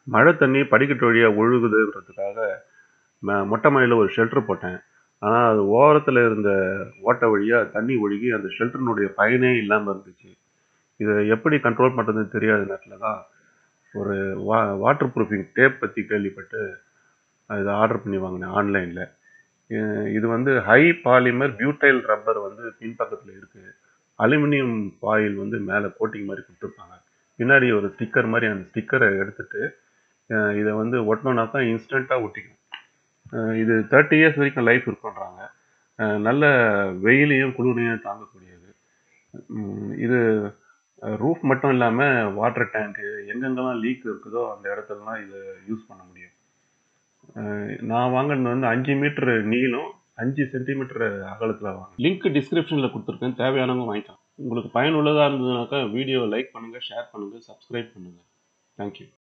மழை தண்ணி படிக்கட்டு வழியாக ஒழுகுதுன்றதுக்காக ம- மொட்டை மாடியில் ஒரு ஷெல்டர் போட்டேன் ஆனால் அது ஓரத்தில் இருந்த ஓட்டை வழியாக தண்ணி ஒழுகி அந்த ஷெல்டர்னுடைய பயனே இல்லாமல் இருந்துச்சு இதை எப்படி கண்ட்ரோல் பண்ணுறதுன்னு தெரியாத நேரத்தில் தான் ஒரு வா வாட்டர் ப்ரூஃபிங் டேப் பற்றி கேள்விப்பட்டு இதை ஆர்டர் பண்ணி வாங்கினேன் ஆன்லைனில் இது வந்து ஹை பாலிமர் பியூட்டைல் ரப்பர் வந்து பின்பக்கத்தில் இருக்குது அலுமினியம் ஃபாயில் வந்து மேலே கோட்டிங் மாதிரி கொடுத்துருப்பாங்க பின்னாடி ஒரு ஸ்டிக்கர் மாதிரி அந்த ஸ்டிக்கரை எடுத்துட்டு அஹ் இதை வந்து ஒட்டணும்னா தான் இன்ஸ்டண்ட்டாக ஒட்டிக்கும் அஹ் இது தேர்ட்டி இயர்ஸ் வரைக்கும் லைஃப் இருக்குன்றாங்க அஹ் நல்ல வெயிலையும் குளிரையும் தாங்கக்கூடியது உம் இது ரூஃப் மட்டும் இல்லாமல் வாட்டர் டேங்க்கு எங்கெங்கெல்லாம் லீக் இருக்குதோ அந்த இடத்துலலாம் இதை யூஸ் பண்ண முடியும் அஹ் நான் வாங்கினது வந்து அஞ்சு மீட்டர் நீளம் அஞ்சு சென்டிமீட்டர் அகலத்தில் வாங்க லிங்க் டிஸ்கிரிப்ஷனில் கொடுத்துருக்கேன் தேவையானவங்க வாங்கிக்கலாம் உங்களுக்கு பயனுள்ளதாக இருந்ததுனாக்கா வீடியோ லைக் பண்ணுங்கள் ஷேர் பண்ணுங்கள் சப்ஸ்கிரைப் பண்ணுங்கள் தேங்க்யூ